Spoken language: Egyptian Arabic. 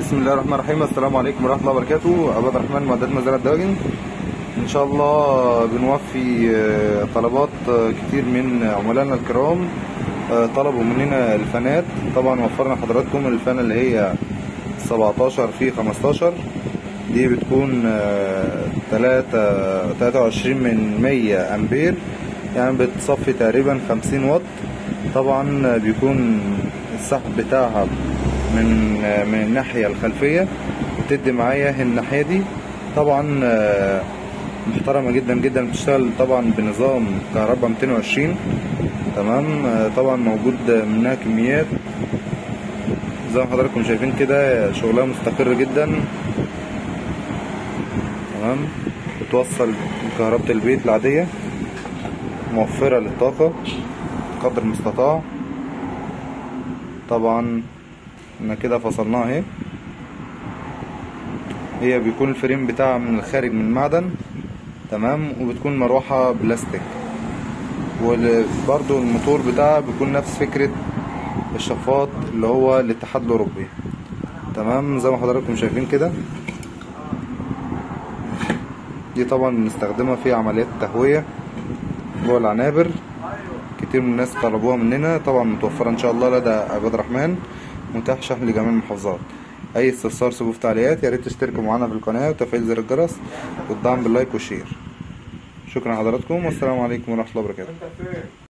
بسم الله الرحمن الرحيم السلام عليكم ورحمه الله وبركاته عباد الرحمن معدات مزارع الدواجن ان شاء الله بنوفي آه، طلبات آه، كتير من عملائنا الكرام آه، طلبوا مننا الفانات طبعا وفرنا حضراتكم الفانه اللي هي 17 في 15 دي بتكون آه، 3 23 من 100 امبير يعني بتصفي تقريبا 50 واط طبعا بيكون السحب بتاعها من من الناحية الخلفية بتدي معايا الناحية دي طبعا آه، محترمة جدا جدا بتشتغل طبعا بنظام كهرباء 220 تمام آه، طبعا موجود منها كميات زي ما حضراتكم شايفين كده شغلها مستقر جدا تمام بتوصل كهرباء البيت العادية موفرة للطاقة قدر المستطاع طبعا احنا كده فصلناها اهي هي بيكون الفريم بتاعها من الخارج من المعدن تمام وبتكون مروحة بلاستيك وبرضو الموتور بتاعها بيكون نفس فكرة الشفاط اللي هو الاتحاد الأوروبي تمام زي ما حضراتكم شايفين كده دي طبعا بنستخدمها في عمليات التهوية جوه العنابر كتير من الناس طلبوها مننا طبعا متوفرة ان شاء الله لدى عباد الرحمن متاح شحن لجميع المحافظات اي استفسار سيبوه في تعليقات يا ريت تشتركوا معانا في القناة وتفعيل زر الجرس والدعم باللايك والشير شكرا لحضراتكم والسلام عليكم ورحمة الله وبركاته